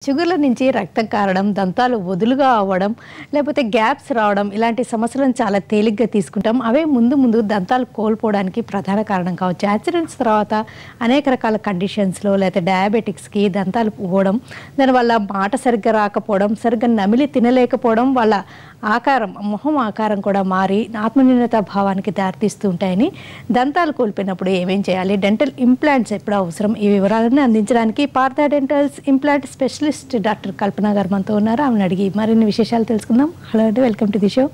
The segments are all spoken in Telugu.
చిగుర్ల నుంచి రక్తం కారడం దంతాలు వదులుగా అవ్వడం లేకపోతే గ్యాప్స్ రావడం ఇలాంటి సమస్యలను చాలా తేలిగ్గా తీసుకుంటాం అవే ముందు ముందు దంతాలు కోల్పోవడానికి ప్రధాన కారణం కావచ్చు యాక్సిడెంట్స్ తర్వాత అనేక రకాల కండిషన్స్లో లేకపోతే డయాబెటిక్స్కి దంతాలు పోవడం దానివల్ల మాట సరిగ్గా రాకపోవడం సరిగ్గా నమిలి తినలేకపోవడం వాళ్ళ ఆకారం మొహం ఆకారం కూడా మారి ఆత్మన్యూనత భావానికి దారితీస్తూ ఉంటాయని దంతాలు కోల్పోయినప్పుడు ఏమేం చేయాలి డెంటల్ ఇంప్లాంట్స్ ఎప్పుడు అవసరం ఈ వివరాలను అందించడానికి Partha dentals implant specialist doctor Kalpana garu మనతో ఉన్నారు ఆమెను అడిగి మరిన్ని విశేషాలు తెలుసుకుందాం హలో అండి వెల్కమ్ టు ది షో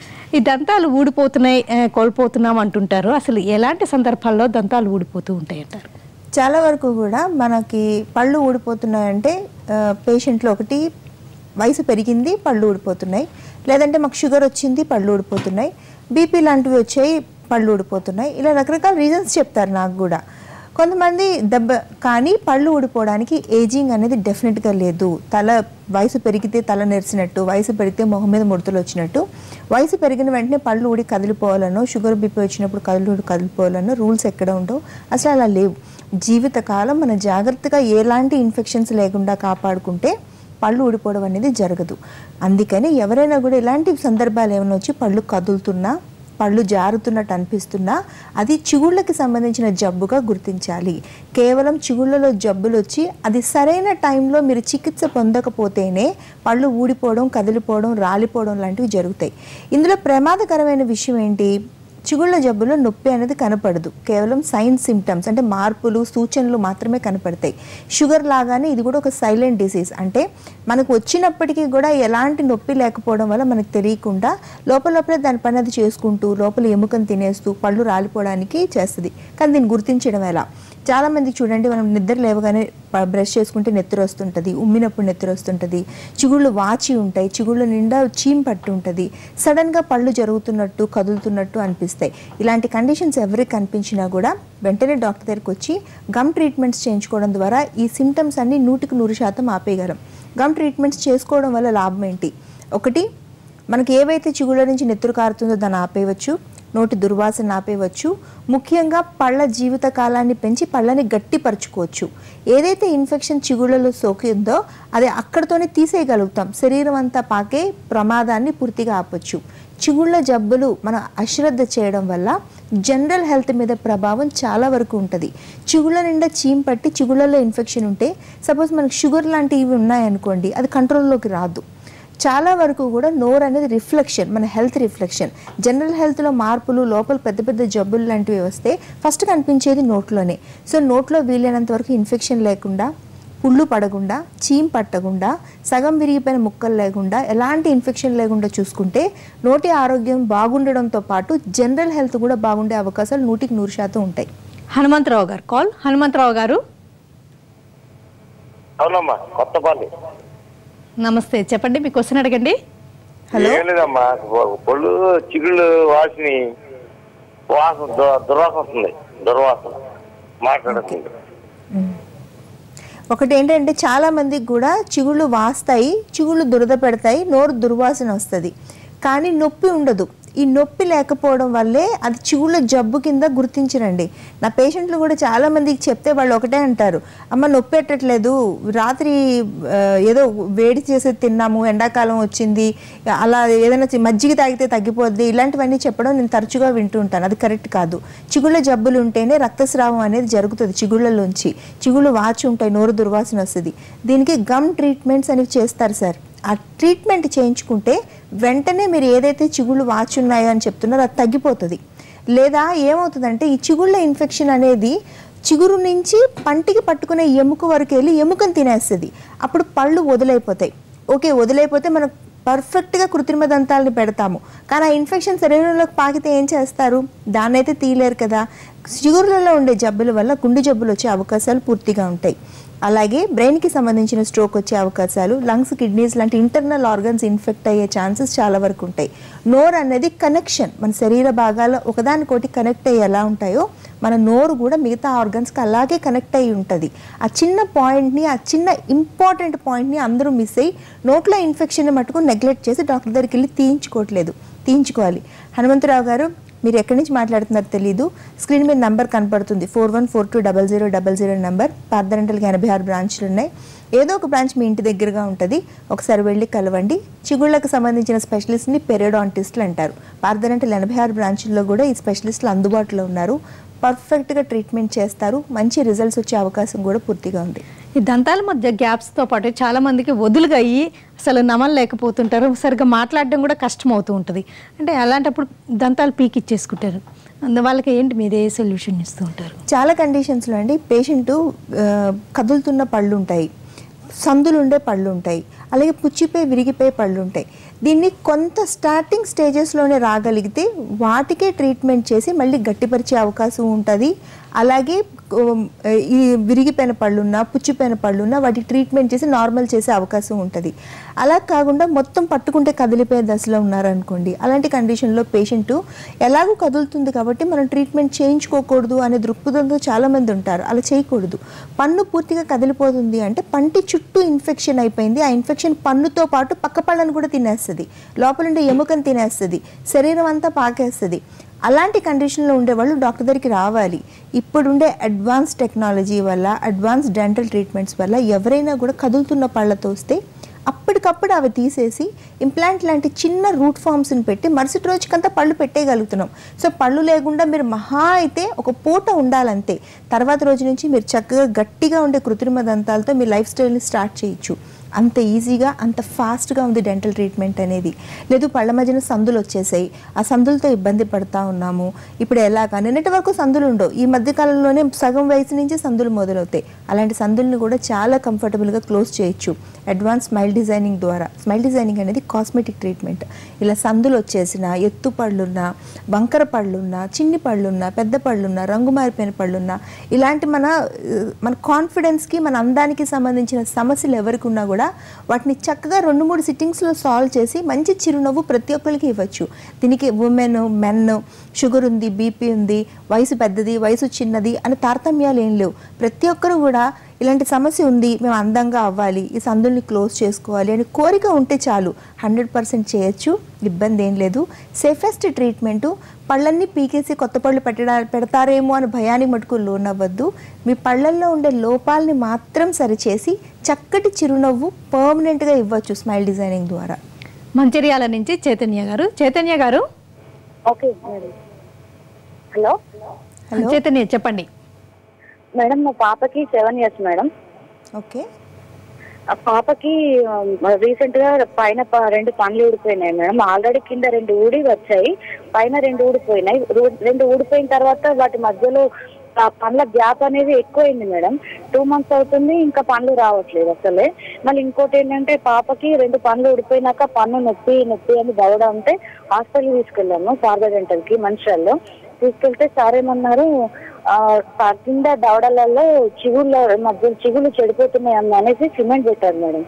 ఈ దంతాలు ఊడిపోతున్నాయి ఆ, కోల్పోతున్నాం అంటుంటారు అసలు ఎలాంటి సందర్భాల్లో దంతాలు ఊడిపోతూ ఉంటాయి అంటారు చాలా వరకు కూడా మనకి పళ్ళు ఊడిపోతున్నాయంటే ఆ, పేషెంట్లో ఒకటి వయసు పెరిగింది పళ్ళు ఊడిపోతున్నాయి లేదంటే మాకు షుగర్ వచ్చింది పళ్ళు ఊడిపోతున్నాయి బీపీ లాంటివి వచ్చాయి పళ్ళు ఊడిపోతున్నాయి ఇలా రకరకాల రీజన్స్ చెప్తారు నాకు కూడా కొంతమంది దెబ్బ కానీ పళ్ళు ఊడిపోవడానికి ఏజింగ్ అనేది డెఫినెట్గా లేదు తల వయసు పెరిగితే తల నెరిసినట్టు వయసు పెరిగితే మొహం మీద ముడతలు వచ్చినట్టు వయసు పెరిగిన వెంటనే పళ్ళు ఊడి కదిలిపోవాలనో షుగర్ బీపీ వచ్చినప్పుడు కళ్ళు ఊడి కదిలిపోవాలనో రూల్స్ ఎక్కడ ఉండవు అసలు అలా లేవు జీవితకాలం మన జాగ్రత్తగా ఎలాంటి ఇన్ఫెక్షన్స్ లేకుండా కాపాడుకుంటే పళ్ళు ఊడిపోవడం అనేది జరగదు అందుకని ఎవరైనా కూడా ఇలాంటి సందర్భాలు ఏమైనా వచ్చి పళ్ళు కదులుతున్నా పళ్ళు జారుతున్నట్టు అనిపిస్తున్నా అది చిగుళ్ళకి సంబంధించిన జబ్బుగా గుర్తించాలి కేవలం చిగుళ్ళలో జబ్బులు వచ్చి అది సరైన టైంలో మీరు చికిత్స పొందకపోతేనే పళ్ళు ఊడిపోవడం కదిలిపోవడం రాలిపోవడం లాంటివి జరుగుతాయి ఇందులో ప్రమాదకరమైన విషయం ఏంటి చిగుళ్ళ జబ్బులో నొప్పి అనేది కనపడదు కేవలం సైన్ సిమ్టమ్స్ అంటే మార్పులు సూచనలు మాత్రమే కనపడతాయి షుగర్ లాగానే ఇది కూడా ఒక సైలెంట్ డిసీజ్ అంటే మనకు వచ్చినప్పటికీ కూడా ఎలాంటి నొప్పి లేకపోవడం వల్ల మనకు తెలియకుండా లోపల లోపలే దాని పని అది చేసుకుంటూ లోపల ఎముకను తినేస్తూ పళ్ళు రాలిపోవడానికి చేస్తుంది కానీ దీన్ని గుర్తించడం ఎలా చాలా మంది చూడండి మనం నిద్ర లేవగానే ప- బ్రష్ చేసుకుంటే నెత్తురు వస్తుంటుంది ఉమ్మినప్పుడు నెత్తురు వస్తుంటుంది చిగుళ్ళు వాచి ఉంటాయి చిగుళ్ళ నిండా చీమ్ పట్టు ఉంటుంది సడన్గా పళ్ళు జరుగుతున్నట్టు కదులుతున్నట్టు అనిపిస్తాయి ఇలాంటి కండిషన్స్ ఎవరికి కనిపించినా కూడా వెంటనే డాక్టర్ దగ్గరికి వచ్చి గమ్ ట్రీట్మెంట్స్ చేయించుకోవడం ద్వారా ఈ సిమ్టమ్స్ అన్ని నూటికి నూరు శాతం ఆపేయగలం గమ్ ట్రీట్మెంట్స్ చేసుకోవడం వల్ల లాభం ఏంటి ఒకటి మనకి ఏవైతే చిగుళ్ళ నుంచి నెత్తురు కారుతుందో దాన్ని ఆపేయవచ్చు నోటి దుర్వాసన ఆపేయవచ్చు ముఖ్యంగా పళ్ళ జీవిత కాలాన్ని పెంచి పళ్ళని గట్టిపరచుకోవచ్చు ఏదైతే ఇన్ఫెక్షన్ చిగుళ్ళలో సోకిందో అది అక్కడితోనే తీసేయగలుగుతాం శరీరం అంతా పాకే ప్రమాదాన్ని పూర్తిగా ఆపొచ్చు చిగుళ్ళ జబ్బులు మనం అశ్రద్ధ చేయడం వల్ల జనరల్ హెల్త్ మీద ప్రభావం చాలా వరకు ఉంటుంది చిగుళ్ళ నిండా చీమ్ పట్టి చిగుళ్ళలో ఇన్ఫెక్షన్ ఉంటే సపోజ్ మనకి షుగర్ లాంటివి ఉన్నాయనుకోండి అది కంట్రోల్లోకి రాదు చాలా వరకు కూడా నోరు అనేది రిఫ్లెక్షన్ మన హెల్త్ రిఫ్లెక్షన్ జనరల్ హెల్త్లో మార్పులు లోపల పెద్ద పెద్ద జబ్బులు లాంటివి వస్తే ఫస్ట్ కనిపించేది నోట్లోనే సో నోట్లో వీలైనంత వరకు ఇన్ఫెక్షన్ లేకుండా పుళ్ళు పడకుండా చీమ్ పట్టకుండా సగం విరిగిపోయిన ముక్కలు లేకుండా ఎలాంటి ఇన్ఫెక్షన్ లేకుండా చూసుకుంటే నోటి ఆరోగ్యం బాగుండడంతో పాటు జనరల్ హెల్త్ కూడా బాగుండే అవకాశాలు నూటికి నూరు శాతం ఉంటాయి హనుమంతరావు గారు కాల్ హనుమంతరావు గారు అవునమ్మా కొత్తపల్లి నమస్తే చెప్పండి మీ క్వశ్చన్ అడగండి ఏం లేదమ్మా పళ్ళు చిగుళ్ళు వాసిని వాసన దు- దుర్వాసన వస్తుంది దుర్వాసన మాట్లాడుతుంది ఒకటి ఏంటంటే చాలా మందికి కూడా చిగుళ్ళు వాస్తాయి చిగుళ్ళు దురద పెడతాయి నోరు దుర్వాసన వస్తుంది కానీ నొప్పి ఉండదు ఈ నొప్పి లేకపోవడం వల్లే అది చిగుళ్ళ జబ్బు కింద గుర్తించరండి నా పేషెంట్లు కూడా చాలా మందికి చెప్తే వాళ్ళు ఒకటే అంటారు అమ్మ నొప్పి పెట్టట్లేదు రాత్రి ఆ, ఏదో వేడి చేసి తిన్నాము ఎండాకాలం వచ్చింది అలా ఏదైనా చి- మజ్జిగ తాగితే తగ్గిపోద్ది ఇలాంటివన్నీ చెప్పడం నేను తరచుగా వింటూ ఉంటాను అది కరెక్ట్ కాదు చిగుళ్ళ జబ్బులు ఉంటేనే రక్తస్రావం అనేది జరుగుతుంది చిగుళ్ళలోంచి చిగుళ్ళు వాచి ఉంటాయి నోరు దుర్వాసన వస్తుంది దీనికి గమ్ ట్రీట్మెంట్స్ అనేవి చేస్తారు సార్ ఆ ట్రీట్మెంట్ చేయించుకుంటే వెంటనే మీరు ఏదైతే చిగుళ్ళు వాచి ఉన్నాయో అని చెప్తున్నారో అది తగ్గిపోతుంది లేదా ఏమవుతుందంటే ఈ చిగుళ్ళ ఇన్ఫెక్షన్ అనేది చిగురు నుంచి పంటికి పట్టుకునే ఎముక వరకు వెళ్ళి ఎముకను తినేస్తుంది అప్పుడు పళ్ళు వదిలైపోతాయి ఓకే వదిలైపోతే మనం పర్ఫెక్ట్గా కృత్రిమ దంతాలని పెడతాము కానీ ఆ ఇన్ఫెక్షన్ శరీరంలోకి పాకితే ఏం చేస్తారు దాన్ని అయితే తీయలేరు కదా చిగురులలో ఉండే జబ్బుల వల్ల గుండె జబ్బులు వచ్చే అవకాశాలు పూర్తిగా ఉంటాయి అలాగే బ్రెయిన్కి సంబంధించిన స్ట్రోక్ వచ్చే అవకాశాలు లంగ్స్ కిడ్నీస్ లాంటి ఇంటర్నల్ ఆర్గన్స్ ఇన్ఫెక్ట్ అయ్యే ఛాన్సెస్ చాలా వరకు ఉంటాయి నోరు అనేది కనెక్షన్ మన శరీర భాగాలు ఒకదానికోటి కనెక్ట్ అయ్యి ఎలా ఉంటాయో మన నోరు కూడా మిగతా ఆర్గన్స్కి అలాగే కనెక్ట్ అయ్యి ఉంటుంది ఆ చిన్న పాయింట్ని ఆ చిన్న ఇంపార్టెంట్ పాయింట్ని అందరూ మిస్ అయ్యి నోట్లో ఇన్ఫెక్షన్ మటుకు నెగ్లెక్ట్ చేసి డాక్టర్ దగ్గరికి వెళ్ళి తీయించుకోవట్లేదు తీయించుకోవాలి హనుమంతరావు గారు మీరు ఎక్కడి నుంచి మాట్లాడుతున్నారో తెలీదు స్క్రీన్ మీద నంబర్ కనపడుతుంది four one four two double zero double zero number పార్దరెంటల్కి ఎనభై ఆరు బ్రాంచ్లు ఉన్నాయి ఏదో ఒక బ్రాంచ్ మీ ఇంటి దగ్గరగా ఉంటుంది ఒకసారి వెళ్ళి కలవండి చిగుళ్ళకు సంబంధించిన స్పెషలిస్ట్ని పెరియోడాంటిస్టులు అంటారు పార్దరెంటల్ ఎనభై ఆరు బ్రాంచుల్లో కూడా ఈ స్పెషలిస్టులు అందుబాటులో ఉన్నారు పర్ఫెక్ట్గా ట్రీట్మెంట్ చేస్తారు మంచి రిజల్ట్స్ వచ్చే అవకాశం కూడా పూర్తిగా ఉంది ఈ దంతాల మధ్య గ్యాప్స్తో పాటు చాలా మందికి వదులుగా అయ్యి అసలు నమలలేకపోతుంటారు సరిగ్గా మాట్లాడడం కూడా కష్టం అవుతూ ఉంటుంది అంటే అలాంటప్పుడు దంతాలు పీక్ ఇచ్చేసుకుంటారు అందు వాళ్ళకి ఏంటి మీరు ఏ సొల్యూషన్ ఇస్తూ ఉంటారు చాలా కండిషన్స్లో అండి పేషెంట్ కదులుతున్న పళ్ళు ఉంటాయి సందులు ఉండే పళ్ళు ఉంటాయి అలాగే పుచ్చిపోయి విరిగిపోయే పళ్ళు ఉంటాయి దీన్ని కొంత స్టార్టింగ్ స్టేజెస్లోనే రాగలిగితే వాటికే ట్రీట్మెంట్ చేసి మళ్ళీ గట్టిపరిచే అవకాశం ఉంటుంది అలాగే ఉమ్, ఈ విరిగిపోయిన పళ్ళున్నా పుచ్చిపోయిన పళ్ళున్నా వాటికి ట్రీట్మెంట్ చేసి నార్మల్ చేసే అవకాశం ఉంటుంది అలా కాకుండా మొత్తం పట్టుకుంటే కదిలిపోయే దశలో ఉన్నారనుకోండి అలాంటి కండిషన్లో పేషెంట్ ఎలాగో కదులుతుంది కాబట్టి మనం ట్రీట్మెంట్ చేయించుకోకూడదు అనే దృక్పథంతో చాలామంది ఉంటారు అలా చేయకూడదు పన్ను పూర్తిగా కదిలిపోతుంది అంటే పంటి చుట్టూ ఇన్ఫెక్షన్ అయిపోయింది ఆ ఇన్ఫెక్షన్ పన్నుతో పాటు పక్క పళ్ళను కూడా తినేస్తుంది లోపల ఉండే ఎముకను తినేస్తుంది శరీరం అంతా పాకేస్తుంది అలాంటి కండిషన్లో ఉండేవాళ్ళు డాక్టర్ దగ్గరికి రావాలి ఇప్పుడుండే అడ్వాన్స్ టెక్నాలజీ వల్ల అడ్వాన్స్ డెంటల్ ట్రీట్మెంట్స్ వల్ల ఎవరైనా కూడా కదులుతున్న పళ్ళతో వస్తే అప్పటికప్పుడు అవి తీసేసి ఇంప్లాంట్ లాంటి చిన్న రూట్ ఫామ్స్ని పెట్టి మరుసటి రోజుకంతా పళ్ళు పెట్టేయగలుగుతున్నాం సో పళ్ళు లేకుండా మీరు మహా అయితే ఒక పూట ఉండాలంతే తర్వాత రోజు నుంచి మీరు చక్కగా గట్టిగా ఉండే కృత్రిమ దంతాలతో మీ లైఫ్ స్టైల్ని స్టార్ట్ చేయొచ్చు అంత ఈజీగా అంత ఫాస్ట్గా ఉంది డెంటల్ ట్రీట్మెంట్ అనేది లేదు పళ్ళ మధ్యన సందులు వచ్చేసాయి ఆ సందులతో ఇబ్బంది పడతా ఉన్నాము ఇప్పుడు ఎలాగా నిన్నటి వరకు సందులు ఉండవు ఈ మధ్య కాలంలోనే సగం వయసు నుంచి సందులు మొదలవుతాయి అలాంటి సందుల్ని కూడా చాలా కంఫర్టబుల్గా క్లోజ్ చేయొచ్చు అడ్వాన్స్ స్మైల్ డిజైనింగ్ ద్వారా స్మైల్ డిజైనింగ్ అనేది కాస్మెటిక్ ట్రీట్మెంట్ ఇలా సందులు వచ్చేసిన ఎత్తు పళ్ళున్నా వంకర పళ్ళున్నా చిన్ని పళ్ళున్నా పెద్ద పళ్ళున్నా రంగు మారిపోయిన పళ్ళున్నా ఇలాంటి మన ఆ, మన కాన్ఫిడెన్స్కి మన అందానికి సంబంధించిన సమస్యలు ఎవరికి ఉన్నా కూడా వాటిని చక్కగా రెండు మూడు సిట్టింగ్స్లో సాల్వ్ చేసి మంచి చిరునవ్వు ప్రతి ఒక్కరికి ఇవ్వచ్చు దీనికి ఉమెన్ మెన్ షుగర్ ఉంది బీపీ ఉంది వయసు పెద్దది వయసు చిన్నది అని తారతమ్యాలు ఏం లేవు ప్రతి ఒక్కరు కూడా ఇలాంటి సమస్య ఉంది మేము అందంగా అవ్వాలి ఈ సందుల్ని క్లోజ్ చేసుకోవాలి అని కోరిక ఉంటే చాలు హండ్రెడ్ పర్సెంట్ చేయొచ్చు ఇబ్బంది ఏం లేదు సేఫెస్ట్ ట్రీట్మెంటు పళ్ళన్నీ పీకేసి కొత్త పళ్ళు పెట్టడా పెడతారేమో అని భయానికి మటుకు లోనవ్వద్దు మీ పళ్ళల్లో ఉండే లోపాలని మాత్రం సరిచేసి చక్కటి చిరునవ్వు పర్మనెంట్గా ఇవ్వచ్చు స్మైల్ డిజైనింగ్ ద్వారా మంచిర్యాల నుంచి Chaitanya garu Chaitanya garu okay madam hello hello Chaitanya చెప్పండి మేడం మా పాపకి సెవెన్ ఇయర్స్ మేడం ఓకే ఆ పాపకి రీసెంట్ గా పైన ప- రెండు పండ్లు ఊడిపోయినాయి మేడం ఆల్రెడీ కింద రెండు ఊడి వచ్చాయి పైన రెండు ఊడిపోయినాయి రూ- రెండు ఊడిపోయిన తర్వాత వాటి మధ్యలో ఆ పండ్ల గ్యాప్ అనేది ఎక్కువైంది మేడం టూ మంత్స్ అవుతుంది ఇంకా పండ్లు రావట్లేదు అసలే మళ్ళీ ఇంకోటి ఏంటంటే పాపకి రెండు పండ్లు ఊడిపోయినాక పన్ను నొప్పి నొప్పి అని దవడ ఉంటే హాస్పిటల్ తీసుకెళ్ళాము శారదా డెంటల్ కి మంచిర్యాలలో తీసుకెళ్తే సార్ ఏమన్నారు ఆ, ప- కింద దవడలలో చిగుళ్ళ మధ్య చిగుళ్ళు చెడిపోతున్నాయి అన్న అనేసి సిమెంట్ పెట్టారు మేడం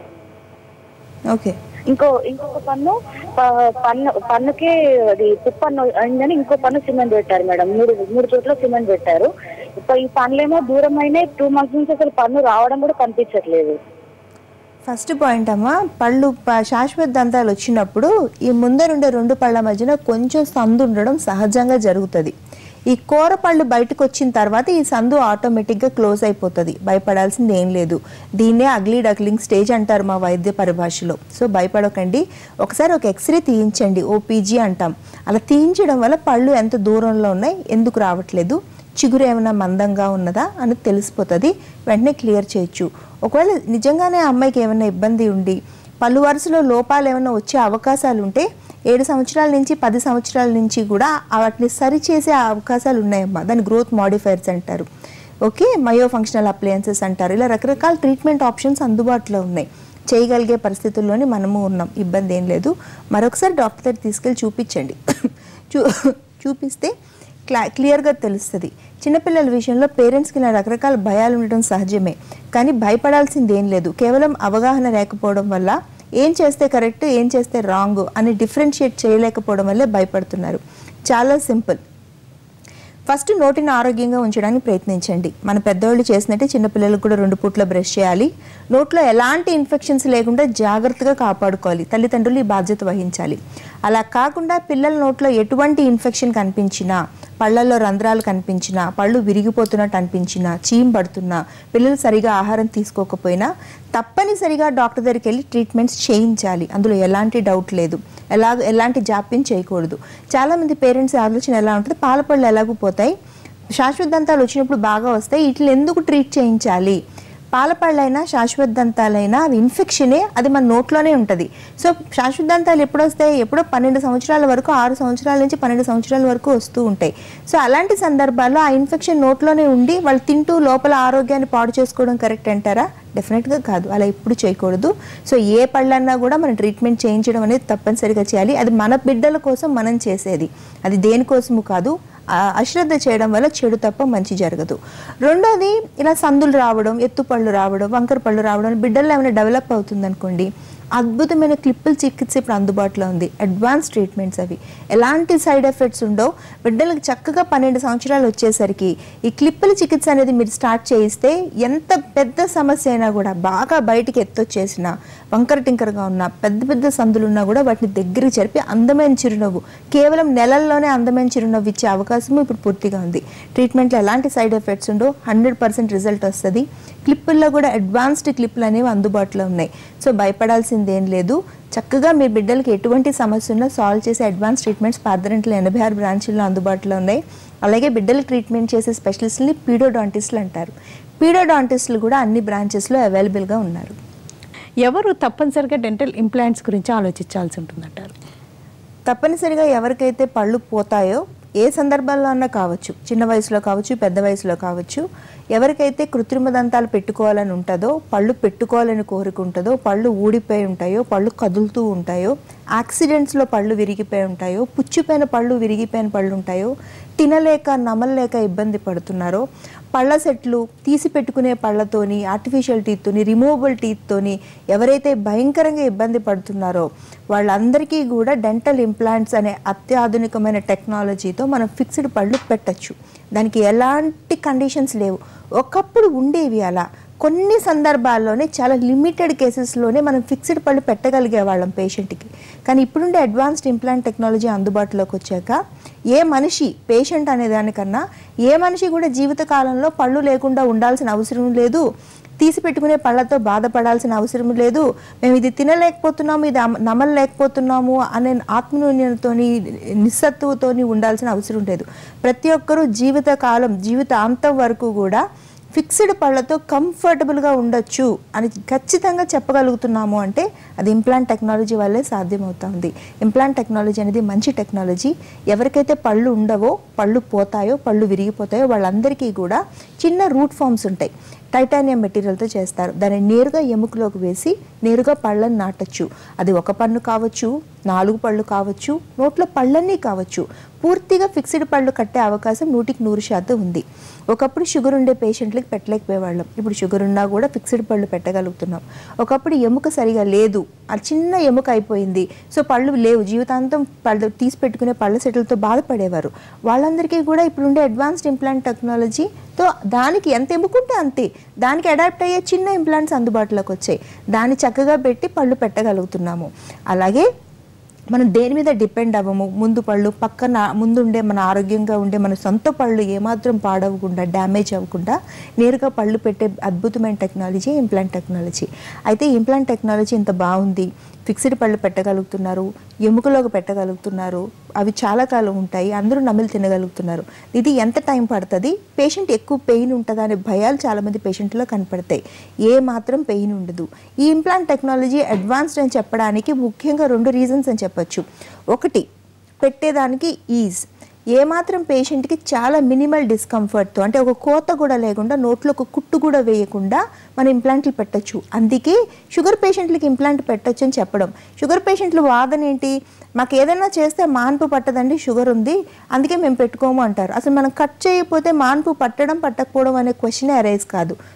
ఓకే ఇంకో ఇంకొక పన్ను ప- పన్ను పన్నుకి అది పుప్పన్ను అయిందని ఇంకో పన్ను సిమెంట్ పెట్టారు మేడం మూడు మూడు చోట్ల సిమెంట్ పెట్టారు ఇప్పుడు ఈ పనులేమో దూరం అయినాయి టూ మంత్స్ నుంచి అసలు పన్ను రావడం కూడా కనిపించట్లేదు ఫస్ట్ పాయింట్ అమ్మా పళ్ళు ప- శాశ్వత దంతాలు వచ్చినప్పుడు ఈ ముందరుండే రెండు పళ్ళ మధ్యన కొంచెం సందు ఉండడం సహజంగా జరుగుతుంది ఈ కూర పళ్ళు బయటకు వచ్చిన తర్వాత ఈ సందు ఆటోమేటిక్గా క్లోజ్ అయిపోతుంది భయపడాల్సింది ఏం లేదు దీన్నే అగ్లీ డక్లింగ్ స్టేజ్ అంటారు మా వైద్య పరిభాషలో సో భయపడకండి ఒకసారి ఒక ఎక్స్రే తీయించండి ఓపీజీ అంటాం అలా తీయించడం వల్ల పళ్ళు ఎంత దూరంలో ఉన్నాయి ఎందుకు రావట్లేదు చిగురు ఏమైనా మందంగా ఉన్నదా అని తెలిసిపోతుంది వెంటనే క్లియర్ చేయొచ్చు ఒకవేళ నిజంగానే ఆ అమ్మాయికి ఏమైనా ఇబ్బంది ఉండి పలు వరుసలో లోపాలు ఏమైనా వచ్చే అవకాశాలు ఉంటే ఏడు సంవత్సరాల నుంచి పది సంవత్సరాల నుంచి కూడా ఆ వాటిని సరిచేసే అవకాశాలు ఉన్నాయమ్మా దాని గ్రోత్ మాడిఫైర్స్ అంటారు ఓకే మయో ఫంక్షనల్ అప్లయన్సెస్ అంటారు ఇలా రకరకాల ట్రీట్మెంట్ ఆప్షన్స్ అందుబాటులో ఉన్నాయి చేయగలిగే పరిస్థితుల్లోనే మనము ఉన్నాం ఇబ్బంది ఏం లేదు మరొకసారి డాక్టర్ దగ్గర తీసుకెళ్ళి చూపించండి చూ చూపిస్తే క్లా క్లియర్గా తెలుస్తుంది చిన్నపిల్లల విషయంలో పేరెంట్స్కి ఇలా రకరకాల భయాలు ఉండడం సహజమే కానీ భయపడాల్సింది ఏం లేదు కేవలం అవగాహన లేకపోవడం వల్ల ఏం చేస్తే కరెక్ట్ ఏం చేస్తే రాంగ్ అని డిఫరెన్షియేట్ చేయలేకపోవడం వల్లే భయపడుతున్నారు చాలా సింపుల్ ఫస్ట్ నోటిని ఆరోగ్యంగా ఉంచడానికి ప్రయత్నించండి మన పెద్దవాళ్ళు చేసినట్టే చిన్నపిల్లలకు కూడా రెండు పూట్ల బ్రష్ చేయాలి నోట్లో ఎలాంటి ఇన్ఫెక్షన్స్ లేకుండా జాగ్రత్తగా కాపాడుకోవాలి తల్లిదండ్రులు ఈ బాధ్యత వహించాలి అలా కాకుండా పిల్లల నోట్లో ఎటువంటి ఇన్ఫెక్షన్ కనిపించినా పళ్ళల్లో రంధ్రాలు కనిపించినా పళ్ళు విరిగిపోతున్నట్టు అనిపించినా చీమ్ పడుతున్నా పిల్లలు సరిగా ఆహారం తీసుకోకపోయినా తప్పనిసరిగా డాక్టర్ దగ్గరికి వెళ్ళి ట్రీట్మెంట్స్ చేయించాలి అందులో ఎలాంటి డౌట్ లేదు ఎలా ఎలాంటి జాప్యం చేయకూడదు చాలామంది పేరెంట్స్ ఆలోచన ఎలా ఉంటుంది పాల పళ్ళు ఎలాగూ పోతాయి శాశ్వత దంతాలు వచ్చినప్పుడు బాగా వస్తాయి వీటిని ఎందుకు ట్రీట్ చేయించాలి పాలపళ్ళైనా శాశ్వత దంతాలైనా అవి ఇన్ఫెక్షనే అది మన నోట్లోనే ఉంటుంది సో శాశ్వత దంతాలు ఎప్పుడు వస్తాయి ఎప్పుడో పన్నెండు సంవత్సరాల వరకు ఆరు సంవత్సరాల నుంచి పన్నెండు సంవత్సరాల వరకు వస్తూ ఉంటాయి సో అలాంటి సందర్భాల్లో ఆ ఇన్ఫెక్షన్ నోట్లోనే ఉండి వాళ్ళు తింటూ లోపల ఆరోగ్యాన్ని పాడు చేసుకోవడం కరెక్ట్ అంటారా డెఫినెట్గా కాదు అలా ఎప్పుడు చేయకూడదు సో ఏ పళ్ళన్నా కూడా మనం ట్రీట్మెంట్ చేయించడం అనేది తప్పనిసరిగా చేయాలి అది మన బిడ్డల కోసం మనం చేసేది అది దేనికోసము కాదు ఆ అశ్రద్ధ చేయడం వల్ల చెడు తప్ప మంచి జరగదు రెండోది ఇలా సందులు రావడం ఎత్తుపళ్ళు రావడం వంకర పళ్ళు రావడం బిడ్డల్లో ఏమైనా డెవలప్ అవుతుంది అనుకోండి అద్భుతమైన క్లిప్పుల చికిత్స ఇప్పుడు అందుబాటులో ఉంది అడ్వాన్స్ ట్రీట్మెంట్స్ అవి ఎలాంటి సైడ్ ఎఫెక్ట్స్ ఉండవు బిడ్డలకు చక్కగా పన్నెండు సంవత్సరాలు వచ్చేసరికి ఈ క్లిప్పుల చికిత్స అనేది మీరు స్టార్ట్ చేయిస్తే ఎంత పెద్ద సమస్య అయినా కూడా బాగా బయటికి ఎత్తొచ్చేసిన వంకర టింకరగా ఉన్న పెద్ద పెద్ద సందులు ఉన్నా కూడా వాటిని దగ్గరికి జరిపి అందమైన చిరునవ్వు కేవలం నెలల్లోనే అందమైన చిరునవ్వు ఇచ్చే అవకాశం ఇప్పుడు పూర్తిగా ఉంది ట్రీట్మెంట్లో ఎలాంటి సైడ్ ఎఫెక్ట్స్ ఉండవు హండ్రెడ్ పర్సెంట్ రిజల్ట్ వస్తుంది క్లిప్పుల్లో కూడా అడ్వాన్స్డ్ క్లిప్పులు అనేవి అందుబాటులో ఉన్నాయి సో భయపడాల్సింది ఏం లేదు చక్కగా మీ బిడ్డలకి ఎటువంటి సమస్య ఉన్నా సాల్వ్ చేసే అడ్వాన్స్ ట్రీట్మెంట్స్ పాదరంట్లో ఎనభై ఆరు బ్రాంచీల్లో అందుబాటులో ఉన్నాయి అలాగే బిడ్డలకు ట్రీట్మెంట్ చేసే స్పెషలిస్ట్ని పీడోడాంటిస్టులు అంటారు పీడోడాంటిస్టులు కూడా అన్ని బ్రాంచెస్లో అవైలబుల్గా ఉన్నారు ఎవరు తప్పనిసరిగా డెంటల్ ఇంప్లాంట్స్ గురించి ఆలోచించాల్సి ఉంటుందంటారు తప్పనిసరిగా ఎవరికైతే పళ్ళు పోతాయో ఏ సందర్భాల్లో అన్నా కావచ్చు చిన్న వయసులో కావచ్చు పెద్ద వయసులో కావచ్చు ఎవరికైతే కృత్రిమ దంతాలు పెట్టుకోవాలని ఉంటుందో పళ్ళు పెట్టుకోవాలని కోరిక ఉంటుందో పళ్ళు ఊడిపోయి ఉంటాయో పళ్ళు కదులుతూ ఉంటాయో యాక్సిడెంట్స్లో పళ్ళు విరిగిపోయి ఉంటాయో పుచ్చిపోయిన పళ్ళు విరిగిపోయిన పళ్ళు ఉంటాయో తినలేక నమలలేక ఇబ్బంది పడుతున్నారో పళ్ళ సెట్లు తీసి పెట్టుకునే పళ్ళతోని ఆర్టిఫిషియల్ టీత్తోని రిమూవబుల్ టీత్తోని ఎవరైతే భయంకరంగా ఇబ్బంది పడుతున్నారో వాళ్ళందరికీ కూడా డెంటల్ ఇంప్లాంట్స్ అనే అత్యాధునికమైన టెక్నాలజీతో మనం ఫిక్స్డ్ పళ్ళు పెట్టచ్చు దానికి ఎలాంటి కండిషన్స్ లేవు ఒకప్పుడు ఉండేవి అలా కొన్ని సందర్భాల్లోనే చాలా లిమిటెడ్ కేసెస్లోనే మనం ఫిక్స్డ్ పళ్ళు పెట్టగలిగే వాళ్ళం పేషెంట్కి కానీ ఇప్పుడుండే అడ్వాన్స్డ్ ఇంప్లాంట్ టెక్నాలజీ అందుబాటులోకి వచ్చాక ఏ మనిషి పేషెంట్ అనే దానికన్నా ఏ మనిషి కూడా జీవితకాలంలో పళ్ళు లేకుండా ఉండాల్సిన అవసరం లేదు తీసి పెట్టుకునే పళ్ళతో బాధపడాల్సిన అవసరం లేదు మేము ఇది తినలేకపోతున్నాము ఇది అమ- నమలలేకపోతున్నాము అనే ఆత్మన్యూన్యతోని నిస్సత్తువతోని ఉండాల్సిన అవసరం లేదు ప్రతి ఒక్కరూ జీవితకాలం జీవితాంతం వరకు కూడా ఫిక్స్డ్ పళ్ళతో కంఫర్టబుల్గా ఉండొచ్చు అని ఖచ్చితంగా చెప్పగలుగుతున్నాము అంటే అది ఇంప్లాంట్ టెక్నాలజీ వల్లే సాధ్యమవుతుంది ఇంప్లాంట్ టెక్నాలజీ అనేది మంచి టెక్నాలజీ ఎవరికైతే పళ్ళు ఉండవో పళ్ళు పోతాయో పళ్ళు విరిగిపోతాయో వాళ్ళందరికీ కూడా చిన్న రూట్ ఫామ్స్ ఉంటాయి టైటానియం మెటీరియల్తో చేస్తారు దాన్ని నేరుగా ఎముకలోకి వేసి నేరుగా పళ్ళని నాటచ్చు అది ఒక పన్ను కావచ్చు నాలుగు పళ్ళు కావచ్చు నోట్లో పళ్ళన్నీ కావచ్చు పూర్తిగా ఫిక్స్డ్ పళ్ళు కట్టే అవకాశం నూటికి నూరు శాతం ఉంది ఒకప్పుడు షుగర్ ఉండే పేషెంట్లకి పెట్టలేకపోయేవాళ్ళం ఇప్పుడు షుగర్ ఉన్నా కూడా ఫిక్స్డ్ పళ్ళు పెట్టగలుగుతున్నాం ఒకప్పుడు ఎముక సరిగా లేదు ఆ చిన్న ఎముక అయిపోయింది సో పళ్ళు లేవు జీవితాంతం పళ్ళు తీసి పెట్టుకునే పళ్ళ సెట్లతో బాధపడేవారు వాళ్ళందరికీ కూడా ఇప్పుడు ఉండే అడ్వాన్స్డ్ ఇంప్లాంట్ టెక్నాలజీతో దానికి ఎంత ఎముకుంటే అంతే దానికి అడాప్ట్ అయ్యే చిన్న ఇంప్లాంట్స్ అందుబాటులోకి వచ్చాయి దాన్ని చక్కగా పెట్టి పళ్ళు పెట్టగలుగుతున్నాము అలాగే మనం దేని మీద డిపెండ్ అవ్వము ముందు పళ్ళు పక్కన ముందుండే మన ఆరోగ్యంగా ఉండే మన సొంత పళ్ళు ఏమాత్రం పాడవకుండా డ్యామేజ్ అవ్వకుండా నేరుగా పళ్ళు పెట్టే అద్భుతమైన టెక్నాలజీ ఇంప్లాంట్ టెక్నాలజీ అయితే ఇంప్లాంట్ టెక్నాలజీ ఇంత బాగుంది ఫిక్స్డ్ పళ్ళు పెట్టగలుగుతున్నారు ఎముకలోకి పెట్టగలుగుతున్నారు అవి చాలా కాలం ఉంటాయి అందరూ నమిలి తినగలుగుతున్నారు ఇది ఎంత టైం పడుతుంది పేషెంట్ ఎక్కువ పెయిన్ ఉంటుందా అనే భయాలు చాలామంది పేషెంట్లో కనపడతాయి ఏ మాత్రం పెయిన్ ఉండదు ఈ ఇంప్లాంట్ టెక్నాలజీ అడ్వాన్స్డ్ అని చెప్పడానికి ముఖ్యంగా రెండు రీజన్స్ అని చెప్పొచ్చు ఒకటి పెట్టేదానికి ఈజ్ ఏమాత్రం పేషెంట్కి చాలా మినిమల్ డిస్కంఫర్ట్తో అంటే ఒక కోత కూడా లేకుండా నోట్లో ఒక కుట్టు కూడా వేయకుండా మనం ఇంప్లాంట్లు పెట్టొచ్చు అందుకే షుగర్ పేషెంట్లకి ఇంప్లాంట్ పెట్టొచ్చు అని చెప్పడం షుగర్ పేషెంట్లు వాదన ఏంటి మాకు ఏదైనా చేస్తే మాన్పు పట్టదండి షుగర్ ఉంది అందుకే మేము పెట్టుకోము అంటారు అసలు మనం కట్ చేయకపోతే మాన్పు పట్టడం పట్టకపోవడం అనే క్వశ్చన్ అరైజ్ కాదు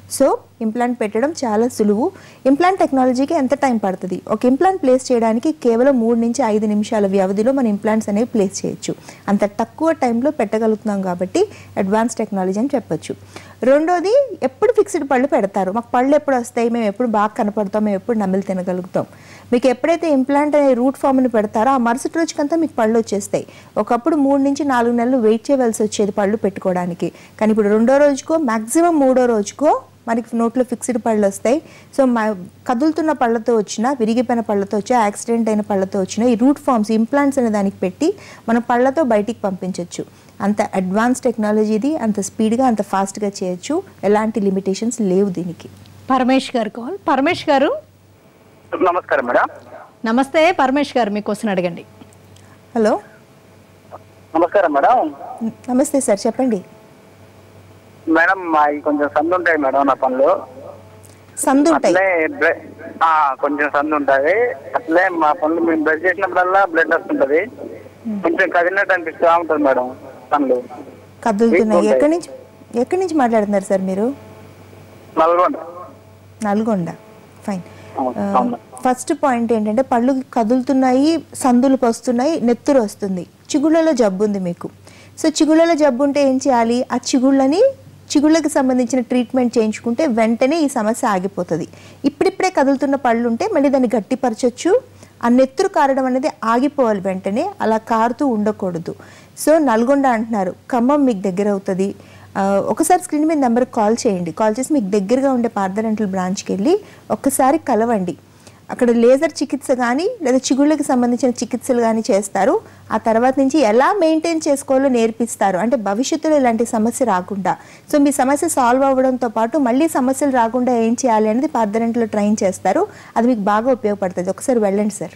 సో ఇంప్లాంట్ పెట్టడం చాలా సులువు ఇంప్లాంట్ టెక్నాలజీకి ఎంత టైం పడుతుంది ఒక ఇంప్లాంట్ ప్లేస్ చేయడానికి కేవలం మూడు నుంచి ఐదు నిమిషాల వ్యవధిలో మన ఇంప్లాంట్స్ అనేవి ప్లేస్ చేయొచ్చు అంత తక్కువ టైంలో పెట్టగలుగుతున్నాం కాబట్టి అడ్వాన్స్ టెక్నాలజీ అని చెప్పొచ్చు రెండోది ఎప్పుడు ఫిక్స్డ్ పళ్ళు పెడతారు మాకు పళ్ళు ఎప్పుడు వస్తాయి మేము ఎప్పుడు బాగా కనపడతాం మేము ఎప్పుడు నమిలి తినగలుగుతాం మీకు ఎప్పుడైతే ఇంప్లాంట్ అనే రూట్ ఫామ్ని పెడతారో ఆ మరుసటి రోజుకంతా మీకు పళ్ళు వచ్చేస్తాయి ఒకప్పుడు మూడు నుంచి నాలుగు నెలలు వెయిట్ చేయవలసి వచ్చేది పళ్ళు పెట్టుకోవడానికి కానీ ఇప్పుడు రెండో రోజుకో మాక్సిమం మూడో రోజుకో మనకి నోట్లో ఫిక్స్డ్ పళ్ళు వస్తాయి సో మా కదులుతున్న పళ్ళతో వచ్చిన విరిగిపోయిన పళ్ళతో వచ్చి యాక్సిడెంట్ అయిన పళ్ళతో వచ్చిన ఈ రూట్ ఫామ్స్ ఇంప్లాంట్స్ అనే దానికి పెట్టి మన పళ్ళతో బయటికి పంపించవచ్చు అంత అడ్వాన్స్ టెక్నాలజీ ఇది అంత స్పీడ్గా అంత ఫాస్ట్గా చేయొచ్చు ఎలాంటి లిమిటేషన్స్ లేవు దీనికి పరమేష్ గారు కాల్ పరమేష్ గారు నమస్కారం మేడం నమస్తే పరమేష్ గారు మీ క్వశ్చన్ అడగండి హలో నమస్కారం మేడం నమస్తే సార్ చెప్పండి మేడం మా కొంచెం సందు ఉంటాయి మేడం నా పనులు సందు ఉంటాయి అట్లే బ్రె- ఆ, కొంచెం సందు ఉంటుంది అట్లే మా పనులు మేము బ్లడ్ చేసినప్పుడల్లా బ్లడ్ వస్తుంటది కొంచెం కదిలినట్టు అనిపిస్తూ ఉంటుంది మేడం పనులు కదులుతున్నాయి ఉంటాయి. ఎక్కడి నుంచి ఎక్కడి నుంచి మాట్లాడుతున్నారు సార్ మీరు నల్గొండ నల్గొండ ఫైన్ అవును, అవును. ఫస్ట్ పాయింట్ ఏంటంటే పళ్ళు కదులుతున్నాయి సందులు వస్తున్నాయి నెత్తురు వస్తుంది చిగుళ్ళలో జబ్బు ఉంది మీకు సో చిగుళ్ళలో జబ్బు ఉంటే ఏం చేయాలి ఆ చిగుళ్ళని చిగుళ్ళకి సంబంధించిన ట్రీట్మెంట్ చేయించుకుంటే వెంటనే ఈ సమస్య ఆగిపోతుంది ఇప్పుడిప్పుడే కదులుతున్న పళ్ళు ఉంటే మళ్ళీ దాన్ని గట్టిపరచొచ్చు ఆ నెత్తురు కారడం అనేది ఆగిపోవాలి వెంటనే అలా కారుతూ ఉండకూడదు సో నల్గొండ అంటున్నారు ఖమ్మం మీకు దగ్గర అవుతుంది ఆ, ఒకసారి స్క్రీన్ మీద నెంబర్కి కాల్ చేయండి కాల్ చేసి మీకు దగ్గరగా ఉండే పార్థరెంటల్ బ్రాంచ్కి వెళ్ళి ఒక్కసారి కలవండి అక్కడ లేజర్ చికిత్స కానీ లేదా చిగుళ్ళకి సంబంధించిన చికిత్సలు కానీ చేస్తారు ఆ తర్వాత నుంచి ఎలా మెయింటైన్ చేసుకోవాలో నేర్పిస్తారు అంటే భవిష్యత్తులో ఇలాంటి సమస్య రాకుండా సో మీ సమస్య సాల్వ్ అవ్వడంతో పాటు మళ్ళీ సమస్యలు రాకుండా ఏం చేయాలి అనేది పార్థరెంట్లో ట్రైన్ చేస్తారు అది మీకు బాగా ఉపయోగపడుతుంది ఒకసారి వెళ్ళండి సార్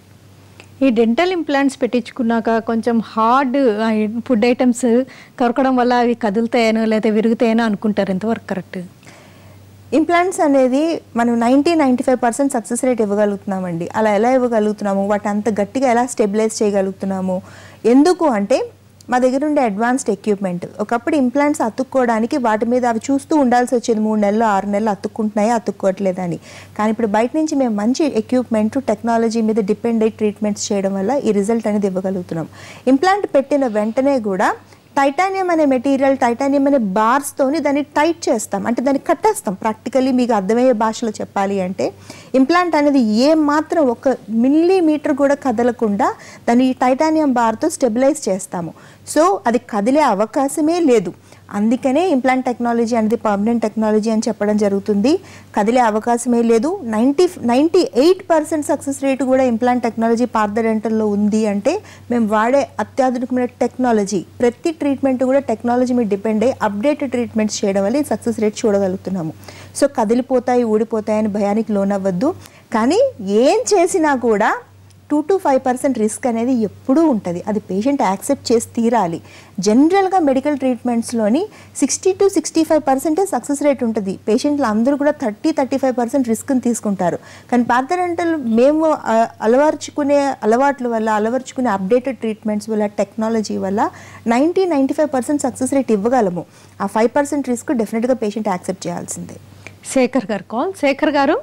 ఈ డెంటల్ ఇంప్లాంట్స్ పెట్టించుకున్నాక కొంచెం హార్డ్ ఫుడ్ ఐటమ్స్ కొరకడం వల్ల అవి కదులుతాయనో లేదా విరుగుతాయనో అనుకుంటారు ఎంతవరకు కరెక్ట్ ఇంప్లాంట్స్ అనేది మనం ninety ninety five percent success rate ఇవ్వగలుగుతున్నామండి అలా ఎలా ఇవ్వగలుగుతున్నాము వాటి అంత గట్టిగా ఎలా స్టెబిలైజ్ చేయగలుగుతున్నాము ఎందుకు అంటే మా దగ్గర ఉండే అడ్వాన్స్డ్ ఎక్విప్మెంట్ ఒకప్పుడు ఇంప్లాంట్స్ అతుక్కోవడానికి వాటి మీద అవి చూస్తూ ఉండాల్సి వచ్చేది మూడు నెలలు ఆరు నెలలు అతుక్కుంటున్నాయి అతుక్కోవట్లేదని కానీ ఇప్పుడు బయట నుంచి మేము మంచి ఎక్విప్మెంట్ టెక్నాలజీ మీద డిపెండ్ అయ్యి ట్రీట్మెంట్స్ చేయడం వల్ల ఈ రిజల్ట్ అనేది ఇవ్వగలుగుతున్నాం ఇంప్లాంట్ పెట్టిన వెంటనే కూడా టైటానియం అనే మెటీరియల్ టైటానియం అనే బార్స్తోని దాన్ని టైట్ చేస్తాం అంటే దాన్ని కట్టేస్తాం ప్రాక్టికల్లీ మీకు అర్థమయ్యే భాషలో చెప్పాలి అంటే ఇంప్లాంట్ అనేది ఏ మాత్రం ఒక మిల్లీమీటర్ కూడా కదలకుండా దాన్ని ఈ టైటానియం బార్తో స్టెబిలైజ్ చేస్తాము సో అది కదిలే అవకాశమే లేదు అందుకనే ఇంప్లాంట్ టెక్నాలజీ అనేది పర్మనెంట్ టెక్నాలజీ అని చెప్పడం జరుగుతుంది కదిలే అవకాశమే లేదు ninety ninety eight percent success rate కూడా ఇంప్లాంట్ టెక్నాలజీ పార్థడెంటల్లో ఉంది అంటే మేము వాడే అత్యాధునికమైన టెక్నాలజీ ప్రతి ట్రీట్మెంట్ కూడా టెక్నాలజీ మీద డిపెండ్ అయ్యి అప్డేటెడ్ ట్రీట్మెంట్స్ చేయడం వల్ల ఈ సక్సెస్ రేట్ చూడగలుగుతున్నాము సో కదిలిపోతాయి ఊడిపోతాయని భయానికి లోనవ్వద్దు కానీ ఏం చేసినా కూడా two to five percent risk అనేది ఎప్పుడూ ఉంటుంది అది పేషెంట్ యాక్సెప్ట్ చేసి తీరాలి జనరల్గా మెడికల్ ట్రీట్మెంట్స్లోని సిక్స్టీ టు సిక్స్టీ ఫైవ్ పర్సెంటే సక్సెస్ రేట్ ఉంటుంది పేషెంట్లు అందరూ కూడా థర్టీ థర్టీ ఫైవ్ పర్సెంట్ రిస్క్ని తీసుకుంటారు కానీ పార్థరెంటల్ మేము ఆ, అలవర్చుకునే అలవాట్ల వల్ల అలవర్చుకునే అప్డేటెడ్ ట్రీట్మెంట్స్ వల్ల టెక్నాలజీ వల్ల ninety ninety five percent success rate ఇవ్వగలము ఆ ఫైవ్ పర్సెంట్ రిస్క్ డెఫినెట్గా పేషెంట్ యాక్సెప్ట్ చేయాల్సిందే శేఖర్ గారు కాల్ శేఖర్ గారు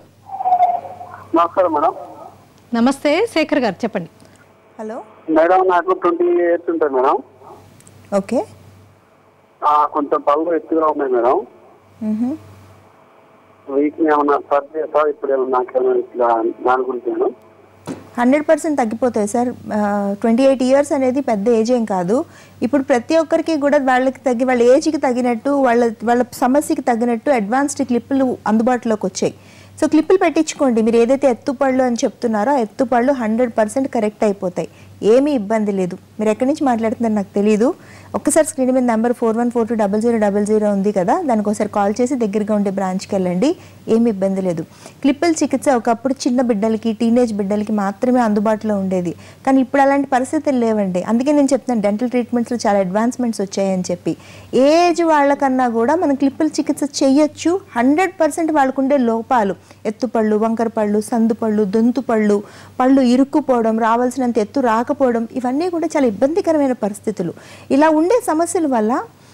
నమస్కారం మేడం నమస్తే శేఖర్ గారు చెప్పండి హలో మేడం నాకు ట్వంటీ ఇయర్స్ ఉంటుంది మేడం ఓకే ఆ, కొంచెం పళ్ళు ఎత్తుగా ఉన్నాయి మేడం మ్హూ. వీక్ ఏమన్నా సర్ది చేస్తా ఇప్పుడు ఏమన్నా నాకేమైనా ఇట్లా దాని గురించి మేడం హండ్రెడ్ పర్సెంట్ తగ్గిపోతాయి సార్ ట్వంటీ ఎయిట్ ఇయర్స్ అనేది పెద్ద ఏజ్ ఏం కాదు ఇప్పుడు ప్రతి ఒక్కరికి కూడా వాళ్ళకి తగ్గి వాళ్ళ ఏజ్కి తగినట్టు వాళ్ళ వాళ్ళ సమస్యకి తగినట్టు అడ్వాన్స్డ్ క్లిప్పులు అందుబాటులోకి వచ్చాయి సో క్లిప్పులు పెట్టించుకోండి మీరు ఏదైతే ఎత్తుపళ్ళు అని చెప్తున్నారో ఆ ఎత్తుపళ్ళు హండ్రెడ్ పర్సెంట్ కరెక్ట్ అయిపోతాయి ఏమీ ఇబ్బంది లేదు మీరు ఎక్కడి నుంచి మాట్లాడుతున్నారో నాకు తెలియదు ఒక్కసారి స్క్రీన్ మీద number four one four two double zero double zero ఉంది కదా దానికి ఒకసారి కాల్ చేసి దగ్గరగా ఉండే బ్రాంచ్కి వెళ్ళండి ఏమి ఇబ్బంది లేదు క్లిప్పుల చికిత్స ఒకప్పుడు చిన్న బిడ్డలకి టీనేజ్ బిడ్డలకి మాత్రమే అందుబాటులో ఉండేది కానీ ఇప్పుడు అలాంటి పరిస్థితులు లేవండి అందుకే నేను చెప్తున్నాను డెంటల్ ట్రీట్మెంట్స్లో చాలా అడ్వాన్స్మెంట్స్ వచ్చాయని చెప్పి ఏజ్ వాళ్ళకన్నా కూడా మనం క్లిప్పుల చికిత్స చేయొచ్చు హండ్రెడ్ పర్సెంట్ వాళ్ళకుండే లోపాలు ఎత్తుపళ్ళు వంకర పళ్ళు సందు పళ్ళు దొంతు పళ్ళు పళ్ళు ఇరుక్కుపోవడం రావాల్సినంత ఎత్తు రాకపోవడం ఇవన్నీ కూడా చాలా ఇబ్బందికరమైన పరిస్థితులు ఇలా ఉండే సమస్యల వల్ల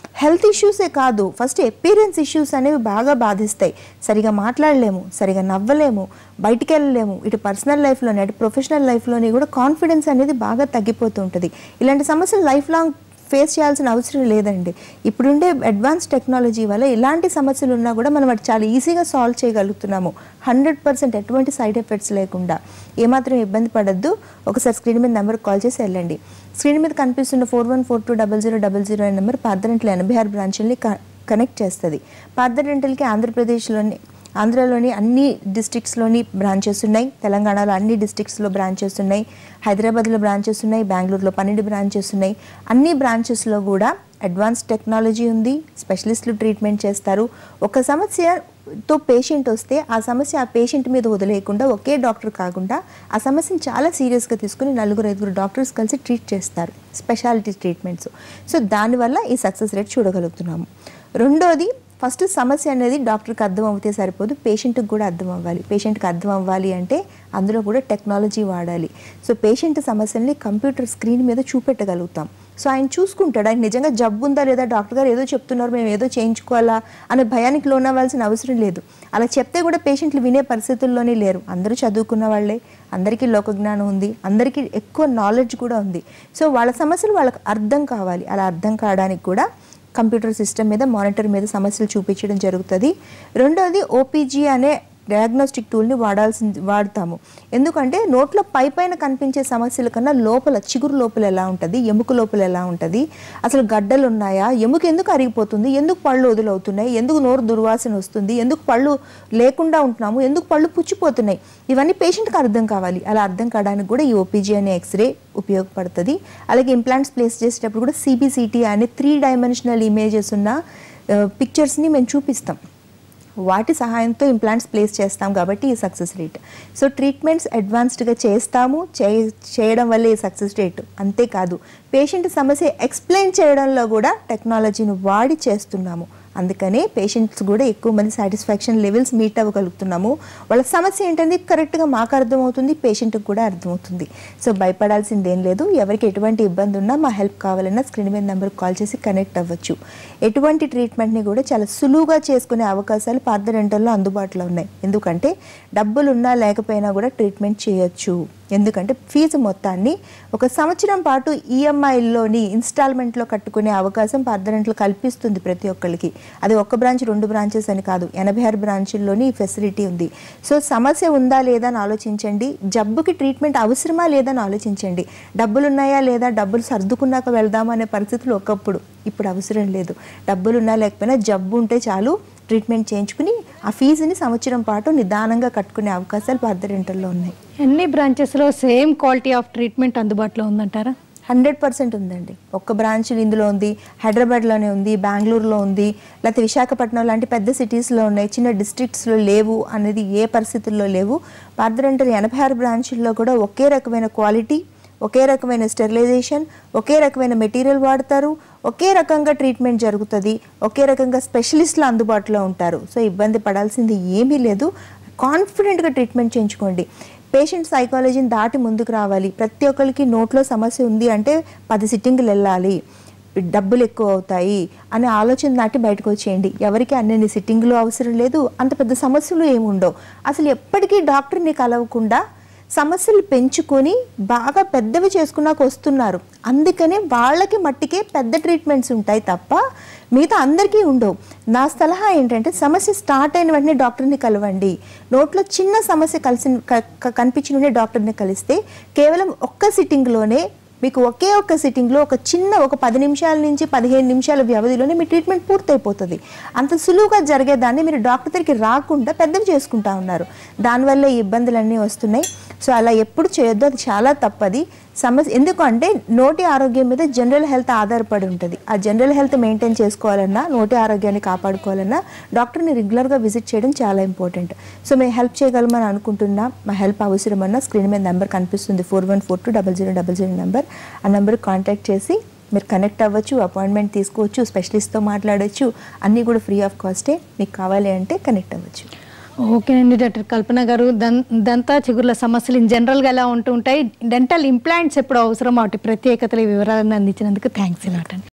హెల్త్ ఇష్యూసే కాదు ఫస్ట్ ఎపీరియన్స్ ఇష్యూస్ అనేవి బాగా బాధిస్తాయి సరిగా మాట్లాడలేము సరిగా నవ్వలేము బయటికి వెళ్ళలేము ఇటు పర్సనల్ లైఫ్లోని అటు ప్రొఫెషనల్ లైఫ్లోని కూడా కాన్ఫిడెన్స్ అనేది బాగా తగ్గిపోతూ ఉంటుంది ఇలాంటి సమస్యలు లైఫ్ లాంగ్ ఫేస్ చేయాల్సిన అవసరం లేదండి ఇప్పుడుండే అడ్వాన్స్ టెక్నాలజీ వల్ల ఎలాంటి సమస్యలు ఉన్నా కూడా మనం వాటి చాలా ఈజీగా సాల్వ్ చేయగలుగుతున్నాము హండ్రెడ్ పర్సెంట్ ఎటువంటి సైడ్ ఎఫెక్ట్స్ లేకుండా ఏమాత్రం ఇబ్బంది పడద్దు ఒకసారి స్క్రీన్ మీద నెంబర్ కాల్ చేసి వెళ్ళండి స్క్రీన్ మీద కనిపిస్తున్న four one four two double zero double zero అనే నెంబర్ పార్దరెంట్ల ఎనభై ఆరు బ్రాంచుల్ని కనెక్ట్ చేస్తుంది పార్దరెంటల్కి ఆంధ్రప్రదేశ్లోని ఆంధ్రాలోని అన్ని డిస్ట్రిక్ట్స్లోని బ్రాంచెస్ ఉన్నాయి తెలంగాణలో అన్ని డిస్ట్రిక్ట్స్లో బ్రాంచెస్ ఉన్నాయి హైదరాబాద్లో బ్రాంచెస్ ఉన్నాయి బెంగళూరులో పన్నెండు బ్రాంచెస్ ఉన్నాయి అన్ని బ్రాంచెస్లో కూడా అడ్వాన్స్ టెక్నాలజీ ఉంది స్పెషలిస్టులు ట్రీట్మెంట్ చేస్తారు ఒక సమస్యతో పేషెంట్ వస్తే ఆ సమస్య ఆ పేషెంట్ మీద వదిలేయకుండా ఒకే డాక్టర్ కాకుండా ఆ సమస్యను చాలా సీరియస్గా తీసుకుని నలుగురు ఐదుగురు డాక్టర్స్ కలిసి ట్రీట్ చేస్తారు స్పెషాలిటీ ట్రీట్మెంట్స్ సో దానివల్ల ఈ సక్సెస్ రేట్ చూడగలుగుతున్నాము రెండోది ఫస్ట్ సమస్య అనేది డాక్టర్కి అర్థం అవుతే సరిపోదు పేషెంట్కి కూడా అర్థం అవ్వాలి పేషెంట్కి అర్థం అవ్వాలి అంటే అందులో కూడా టెక్నాలజీ వాడాలి సో పేషెంట్ సమస్యల్ని కంప్యూటర్ స్క్రీన్ మీద చూపెట్టగలుగుతాం సో ఆయన చూసుకుంటాడు ఆయన నిజంగా జబ్బు ఉందా లేదా డాక్టర్ గారు ఏదో చెప్తున్నారు మేము ఏదో చేయించుకోవాలా అనే భయానికి లోనవ్వాల్సిన అవసరం లేదు అలా చెప్తే కూడా పేషెంట్లు వినే పరిస్థితుల్లోనే లేరు అందరూ చదువుకున్న వాళ్ళే అందరికీ లోకజ్ఞానం ఉంది అందరికీ ఎక్కువ నాలెడ్జ్ కూడా ఉంది సో వాళ్ళ సమస్యలు వాళ్ళకి అర్థం కావాలి అలా అర్థం కావడానికి కూడా కంప్యూటర్ సిస్టమ్ మీద మానిటర్ మీద సమస్యలు చూపించడం జరుగుతుంది రెండోది ఓపీజీ అనే డయాగ్నోస్టిక్ టూల్ని వాడాల్సి వాడతాము ఎందుకంటే నోట్లో పై పైన కనిపించే సమస్యల కన్నా లోపల చిగురు లోపల ఎలా ఉంటుంది ఎముక లోపల ఎలా ఉంటుంది అసలు గడ్డలు ఉన్నాయా ఎముక ఎందుకు అరిగిపోతుంది ఎందుకు పళ్ళు వదులవుతున్నాయి ఎందుకు నోరు దుర్వాసన వస్తుంది ఎందుకు పళ్ళు లేకుండా ఉంటున్నాము ఎందుకు పళ్ళు పుచ్చిపోతున్నాయి ఇవన్నీ పేషెంట్కి అర్థం కావాలి అలా అర్థం కావడానికి కూడా ఈ ఓపీజీ అనే ఎక్స్రే ఉపయోగపడుతుంది అలాగే ఇంప్లాంట్స్ ప్లేస్ చేసేటప్పుడు కూడా సిబిసిటీ అనే త్రీ డైమెన్షనల్ ఇమేజెస్ ఉన్న పిక్చర్స్ని మేము చూపిస్తాం వాటి సహాయంతో ఇంప్లాంట్స్ ప్లేస్ చేస్తాం కాబట్టి ఈ సక్సెస్ రేట్ సో ట్రీట్మెంట్స్ అడ్వాన్స్డ్గా చేస్తాము చే చేయడం వల్ల ఈ సక్సెస్ రేట్ అంతేకాదు పేషెంట్ సమస్య ఎక్స్ప్లెయిన్ చేయడంలో కూడా టెక్నాలజీని వాడి చేస్తున్నాము అందుకనే పేషెంట్స్ కూడా ఎక్కువ మంది సాటిస్ఫాక్షన్ లెవెల్స్ మీట్ అవ్వగలుగుతున్నాము వాళ్ళ సమస్య ఏంటంటే కరెక్ట్గా మాకు అర్థమవుతుంది పేషెంట్కి కూడా అర్థమవుతుంది సో భయపడాల్సింది ఏం లేదు ఎవరికి ఎటువంటి ఇబ్బంది ఉన్నా మా హెల్ప్ కావాలన్నా స్క్రీన్ మీద నెంబర్కి కాల్ చేసి కనెక్ట్ అవ్వచ్చు ఎటువంటి ట్రీట్మెంట్ని కూడా చాలా సులువుగా చేసుకునే అవకాశాలు పార్థ డెంటల్లో అందుబాటులో ఉన్నాయి ఎందుకంటే డబ్బులు ఉన్నా లేకపోయినా కూడా ట్రీట్మెంట్ చేయొచ్చు ఎందుకంటే ఫీజు మొత్తాన్ని ఒక సంవత్సరం పాటు ఈఎంఐలోని ఇన్స్టాల్మెంట్లో కట్టుకునే అవకాశం పర్దనెంట్లు కల్పిస్తుంది ప్రతి ఒక్కరికి అది ఒక్క బ్రాంచ్ రెండు బ్రాంచెస్ అని కాదు ఎనభై ఆరు బ్రాంచుల్లోని ఈ ఫెసిలిటీ ఉంది సో సమస్య ఉందా లేదా అని ఆలోచించండి జబ్బుకి ట్రీట్మెంట్ అవసరమా లేదా అని ఆలోచించండి డబ్బులు ఉన్నాయా లేదా డబ్బులు సర్దుకున్నాక వెళ్దామా అనే పరిస్థితులు ఒకప్పుడు ఇప్పుడు అవసరం లేదు డబ్బులు ఉన్నా లేకపోయినా జబ్బు ఉంటే చాలు ట్రీట్మెంట్ చేయించుకుని ఆ ఫీజుని సంవత్సరం పాటు నిదానంగా కట్టుకునే అవకాశాలు పర్దరెంటల్లో ఉన్నాయి అన్ని బ్రాంచెస్లో సేమ్ క్వాలిటీ ఆఫ్ ట్రీట్మెంట్ అందుబాటులో ఉందంటారా హండ్రెడ్ పర్సెంట్ ఉందండి ఒక్క బ్రాంచ్ ఇందులో ఉంది హైదరాబాద్లోనే ఉంది బెంగళూరులో ఉంది లేకపోతే విశాఖపట్నం లాంటి పెద్ద సిటీస్లో ఉన్నాయి చిన్న డిస్ట్రిక్ట్స్లో లేవు అనేది ఏ పరిస్థితుల్లో లేవు పార్దరెంటల్ ఎనభై ఆరు బ్రాంచుల్లో కూడా ఒకే రకమైన క్వాలిటీ ఒకే రకమైన స్టెరిలైజేషన్ ఒకే రకమైన మెటీరియల్ వాడతారు ఒకే రకంగా ట్రీట్మెంట్ జరుగుతుంది ఒకే రకంగా స్పెషలిస్టులు అందుబాటులో ఉంటారు సో ఇబ్బంది పడాల్సింది ఏమీ లేదు కాన్ఫిడెంట్గా ట్రీట్మెంట్ చేయించుకోండి పేషెంట్ సైకాలజీని దాటి ముందుకు రావాలి ప్రతి ఒక్కరికి నోట్లో సమస్య ఉంది అంటే పది సిట్టింగ్లు వెళ్ళాలి డబ్బులు ఎక్కువ అవుతాయి అనే ఆలోచన దాటి బయటకు వచ్చేయండి ఎవరికి అన్ని సిట్టింగ్లు అవసరం లేదు అంత పెద్ద సమస్యలు ఏమి ఉండవు అసలు ఎప్పటికీ డాక్టర్ని కలవకుండా సమస్యలు పెంచుకొని బాగా పెద్దవి చేసుకున్నాక వస్తున్నారు అందుకనే వాళ్ళకి మట్టికే పెద్ద ట్రీట్మెంట్స్ ఉంటాయి తప్ప మిగతా అందరికీ ఉండవు నా సలహా ఏంటంటే సమస్య స్టార్ట్ అయిన వెంటనే డాక్టర్ని కలవండి నోట్లో చిన్న సమస్య కలిసి క- క- కనిపించిన వెంటనే డాక్టర్ని కలిస్తే కేవలం ఒక్క సిట్టింగ్లోనే మీకు ఒకే ఒక్క సిట్టింగ్లో ఒక చిన్న ఒక పది నిమిషాల నుంచి పదిహేను నిమిషాల వ్యవధిలోనే మీ ట్రీట్మెంట్ పూర్తయిపోతుంది అంత సులువుగా జరిగేదాన్ని మీరు డాక్టర్ దగ్గరికి రాకుండా పెద్దవి చేసుకుంటా ఉన్నారు దానివల్ల ఈ ఇబ్బందులన్నీ వస్తున్నాయి సో అలా ఎప్పుడు చేయొద్దు అది చాలా తప్పది సమస్య ఎందుకంటే నోటి ఆరోగ్యం మీద జనరల్ హెల్త్ ఆధారపడి ఉంటుంది ఆ జనరల్ హెల్త్ మెయింటైన్ చేసుకోవాలన్నా నోటి ఆరోగ్యాన్ని కాపాడుకోవాలన్నా డాక్టర్ని రెగ్యులర్గా విజిట్ చేయడం చాలా ఇంపార్టెంట్ సో మేము హెల్ప్ చేయగలమని అనుకుంటున్నా మా హెల్ప్ అవసరమన్నా స్క్రీన్ మీద నెంబర్ కనిపిస్తుంది four one four two double zero double zero number ఆ నెంబర్కి కాంటాక్ట్ చేసి మీరు కనెక్ట్ అవ్వచ్చు అపాయింట్మెంట్ తీసుకోవచ్చు స్పెషలిస్ట్తో మాట్లాడవచ్చు అన్నీ కూడా ఫ్రీ ఆఫ్ కాస్టే మీకు కావాలి అంటే కనెక్ట్ అవ్వచ్చు ఓకేనండి డాక్టర్ కల్పన గారు దం దంతా చిగుర్ల సమస్యలు ఇన్ జనరల్గా ఎలా ఉంటూ ఉంటాయి డెంటల్ ఇంప్లాంట్స్ ఎప్పుడు అవసరం వాటి ప్రత్యేకతలు వివరాలను అందించినందుకు థ్యాంక్స్ అండి